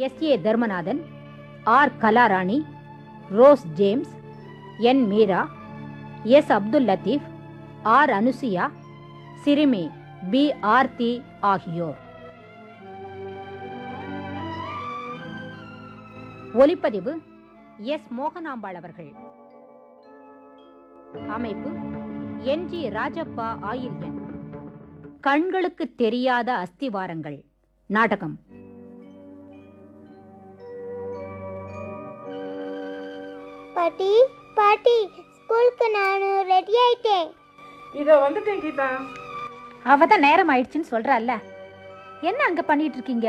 S A Dharmanathan R Kalarani Rose James N Meera S Abdul Latheef R Anusiya சிறுமி P Aarthi ஆகியோர் ஒலிப்பதிவு S Mohanambal அவர்கள் அமைப்பு என் ஜி ராஜப்பா ஆயில்யன் கண்களுக்கு தெரியாத அஸ்திவாரங்கள் நாடகம் பாட்டி பாட்டி ஸ்கூலுக்கு நான் ரெடி ஆயிட்டேன் இதோ வந்துட்டேன் கீதா அவ தான் நேரம் ஆயிடுச்சுன்னு சொல்றால என்ன அங்க பண்ணிட்டு இருக்கீங்க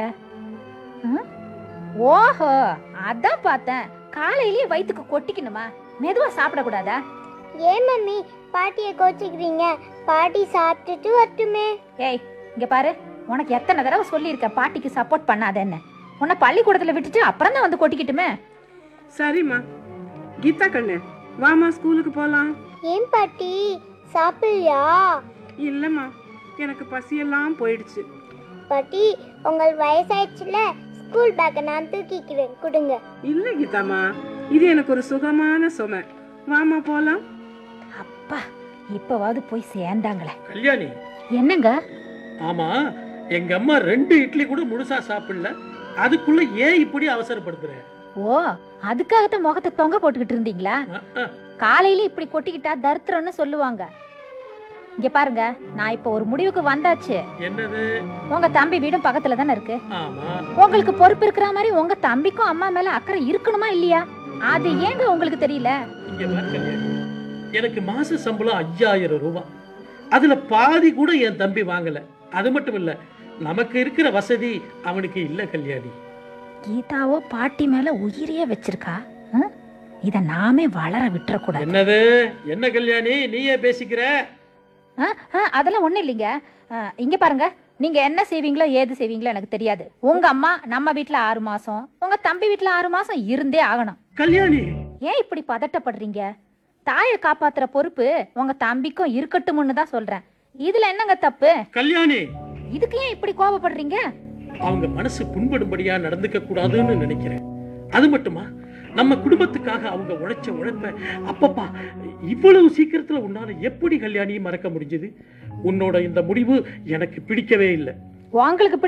ம்? ஓஹோ அதான் பார்த்தேன் காலையிலேயே வயித்துக்கு கொட்டிக்கணுமா மெதுவா சாப்பிடக்கூடாதா ஏன் மம்மி பாட்டியை கோச்சிக்கிறீங்க பாட்டி சாப்பிட்டுட்டு வரட்டுமே ஏய் இங்க பாரு உனக்கு எத்தனை தடவை சொல்லியிருக்கேன் பாட்டிக்கு சப்போர்ட் பண்ணாதேன்னு உன்னை பள்ளிக்கூடத்துல விட்டுட்டு அப்புறம் தான் வந்து கொட்டிக்கிட்டுமே சரிம்மா கீதா கண்ணு வாமா ஸ்கூலுக்கு போலாம் ஏன் பாட்டி சாப்பிடலையா இல்லம்மா எனக்கு பசியெல்லாம் போயிடுச்சு பாட்டி உங்கள் வயசாயிடுச்சுல ஸ்கூல் பேக்கை நான் தூக்கிக்கிறேன் கொடுங்க இல்ல கீதாம்மா இது எனக்கு ஒரு சுகமான சுமை வாமா போலாம் அப்பா இப்பவாவது போய் சேர்ந்தாங்களே கல்யாணி என்னங்க ஆமா எங்க அம்மா ரெண்டு இட்லி கூட முழுசா சாப்பிடல அதுக்குள்ள ஏன் இப்படி அவசரப்படுத்துற ஓ அதுக்காகத்தான் முகத்தை தொங்க போட்டுக்கிட்டு இருந்தீங்களா அஹ், அஹ். காலையில இப்படி கொட்டிக்கிட்டா தரித்திரம்னு சொல்லுவாங்க இங்க பாருங்க நான் இப்ப ஒரு முடிவுக்கு வந்தாச்சு என்னது உங்க தம்பி வீடும் பக்கத்துல தானே இருக்கு ஆமா உங்களுக்கு பொறுப்பு இருக்கிற மாதிரி உங்க தம்பிக்கும் அம்மா மேல அக்கறை இருக்கணுமா இல்லையா அது ஏங்க உங்களுக்கு தெரியல இங்க பாரு கல்யாணி எனக்கு மாச சம்பளம் ஐயாயிரம் ரூபாய் அதுல பாதி கூட என் தம்பி வாங்கல அது மட்டும் இல்ல நமக்கு இருக்கிற வசதி அவனுக்கு இல்ல கல்யாணி கீதாவோ பாட்டி மேல உயிரையே வச்சிருக்கா ம்? இத நாமே வளர விட்டுறக்கூடாது என்னது என்ன கல்யாணி நீயே பேசிக்கிற ஆ, ஆ, அதெல்லாம் ஒண்ணும் இல்லைங்க ஆ, இங்க பாருங்க நீங்க என்ன செய்வீங்களோ ஏது செய்வீங்களோ எனக்கு தெரியாது உங்க அம்மா நம்ம வீட்ல ஆறு மாசம் உங்க தம்பி வீட்ல ஆறு மாசம் இருந்தே ஆகணும் கல்யாணி ஏன் இப்படி பதட்டப்படுறீங்க தாயை காப்பாத்துற பொறுப்பு உங்க தம்பிக்கும் இருக்கட்டும்னு தான் சொல்றேன் இதுல என்னங்க தப்பு கல்யாணி இதுக்கு ஏன் இப்படி கோபப்படுறீங்க அவங்க மனசு புண்படும்படியா நடந்துக்க கூடாதுன்னு நினைக்கிறேன் அது மட்டுமா நம்ம குடும்பத்துக்காக அவங்க உழைச்ச உழைப்ப அப்பப்பா இவ்வளவு சீக்கிரத்துல உன்னால எப்படி கல்யாணியை மறக்க முடிஞ்சது உன்னோட இந்த முடிவு எனக்கு பிடிக்கவே இல்லை உங்களுக்கு